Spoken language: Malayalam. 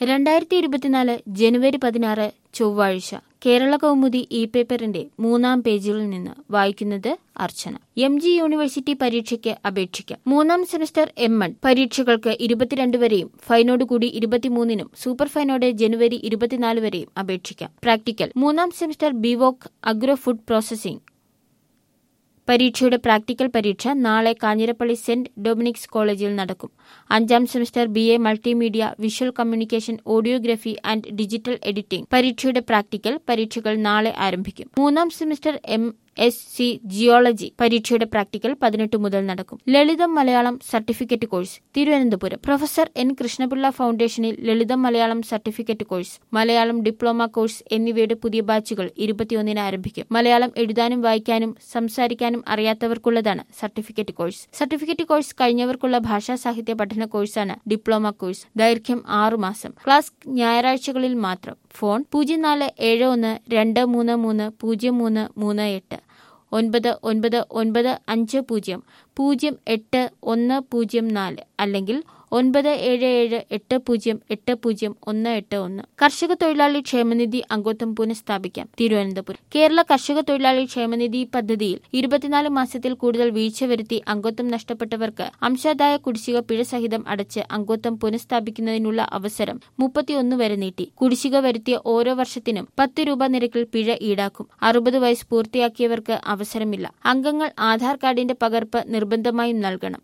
രണ്ടായിരത്തി ഇരുപത്തിനാല് ജനുവരി പതിനാറ് ചൊവ്വാഴ്ച കേരള കൗമുദി ഇ പേപ്പറിന്റെ മൂന്നാം പേജിൽ നിന്ന് വായിക്കുന്നത് അർച്ചന എം ജി യൂണിവേഴ്സിറ്റി പരീക്ഷയ്ക്ക് അപേക്ഷിക്കാം മൂന്നാം സെമസ്റ്റർ എം എഡ് പരീക്ഷകൾക്ക് ഇരുപത്തിരണ്ട് വരെയും ഫൈനോടുകൂടി ഇരുപത്തിമൂന്നിനും സൂപ്പർ ഫൈനോടെ ജനുവരി ഇരുപത്തിനാല് വരെയും അപേക്ഷിക്കാം പ്രാക്ടിക്കൽ മൂന്നാം semester BVoc agro food processing പരീക്ഷയുടെ പ്രാക്ടിക്കൽ പരീക്ഷ നാളെ കാഞ്ഞിരപ്പള്ളി സെന്റ് ഡൊമിനിക്സ് കോളേജിൽ നടക്കും അഞ്ചാം semester B A multimedia visual communication audiography and digital editing പരീക്ഷയുടെ പ്രാക്ടിക്കൽ പരീക്ഷകൾ നാളെ ആരംഭിക്കും മൂന്നാം semester M S C geology പരീക്ഷയുടെ പ്രാക്ടിക്കൽ പതിനെട്ട് മുതൽ നടക്കും ലളിതം Malayalam certificate course Thiruvananthapuram professor N Krishnapillai ഫൗണ്ടേഷനിൽ ലളിതം Malayalam certificate course Malayalam diploma course എന്നിവയുടെ പുതിയ ബാച്ചുകൾ ഇരുപത്തിയൊന്നിന് ആരംഭിക്കും മലയാളം എഴുതാനും വായിക്കാനും സംസാരിക്കാനും അറിയാത്തവർക്കുള്ളതാണ് സർട്ടിഫിക്കറ്റ് കോഴ്സ് സർട്ടിഫിക്കറ്റ് കോഴ്സ് കഴിഞ്ഞവർക്കുള്ള ഭാഷാ സാഹിത്യ പഠന കോഴ്സാണ് ഡിപ്ലോമ കോഴ്സ് ദൈർഘ്യം ആറുമാസം ക്ലാസ് ഞായറാഴ്ചകളിൽ മാത്രം ഫോൺ പൂജ്യം നാല് ഏഴ് ഒന്ന് രണ്ട് മൂന്ന് മൂന്ന് പൂജ്യം മൂന്ന് മൂന്ന് എട്ട് ഒൻപത് ഒൻപത് ഒൻപത് അഞ്ച് പൂജ്യം പൂജ്യം എട്ട് ഒന്ന് പൂജ്യം നാല് അല്ലെങ്കിൽ ഒൻപത് ഏഴ് ഏഴ് എട്ട് പൂജ്യം എട്ട് പൂജ്യം ഒന്ന് എട്ട് ഒന്ന് കർഷക തൊഴിലാളി ക്ഷേമനിധി അംഗത്വം പുനഃസ്ഥാപിക്കാം തിരുവനന്തപുരം കേരള കർഷക തൊഴിലാളി ക്ഷേമനിധി പദ്ധതിയിൽ ഇരുപത്തിനാല് മാസത്തിൽ കൂടുതൽ വീഴ്ച വരുത്തി അംഗത്വം നഷ്ടപ്പെട്ടവർക്ക് അംശാദായ കുടിശ്ശിക പിഴ സഹിതം അടച്ച് അംഗത്വം പുനഃസ്ഥാപിക്കുന്നതിനുള്ള അവസരം മുപ്പത്തിയൊന്ന് വരെ നീട്ടി കുടിശ്ശിക വരുത്തിയ ഓരോ വർഷത്തിനും പത്ത് രൂപ നിരക്കിൽ പിഴ ഈടാക്കും അറുപത് വയസ്സ് പൂർത്തിയാക്കിയവർക്ക് അവസരമില്ല അംഗങ്ങൾ ആധാർ കാർഡിന്റെ പകർപ്പ് നിർബന്ധമായും നൽകണം